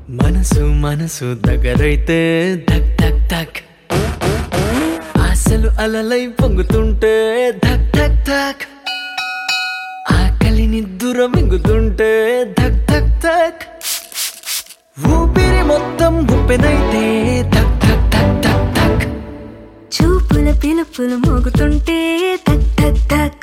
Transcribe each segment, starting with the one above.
మనసు మనసు దగ్గరైతే ధక్ ధక్ ధక్ ఆశలు అలలై పొంగుతుంటే ధక్ ధక్ ధక్ ఆకలిని దూరం మింగుతుంటే ధక్ ధక్ ధక్ ఊపిరి మొత్తం ఉప్పెనైతే ధక్ ధక్ ధక్ ధక్ ధక్ చూపుల పిలుపులు మోగుతుంటే తక్ తక్ తక్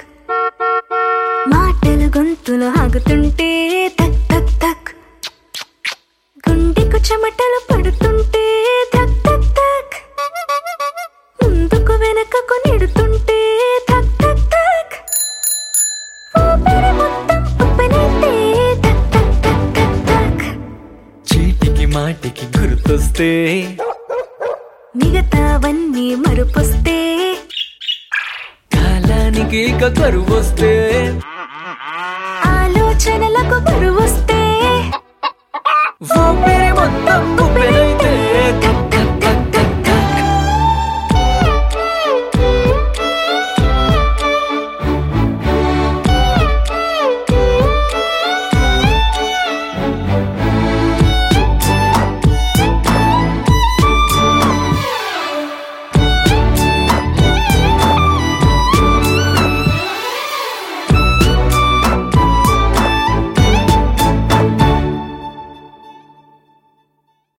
మాటలు గొంతులు ఆగుతుంటే తక్ తక్ తక్ గుండెకు చెమటలు పడుతుంటే తక్ తక్ తక్ ముందుకు వెనకకు నెడుతుంటే తక్ తక్ తక్ ఊపిరి మొత్తం ఉప్పెనైతే తక్ తక్ తక్ తక్ తక్ చీటికి మాటికి గుర్తొస్తే మిగతావన్నీ మరుపొస్తే కాలానికి ఇక కరువొస్తే ఆలోచనలకు బరువు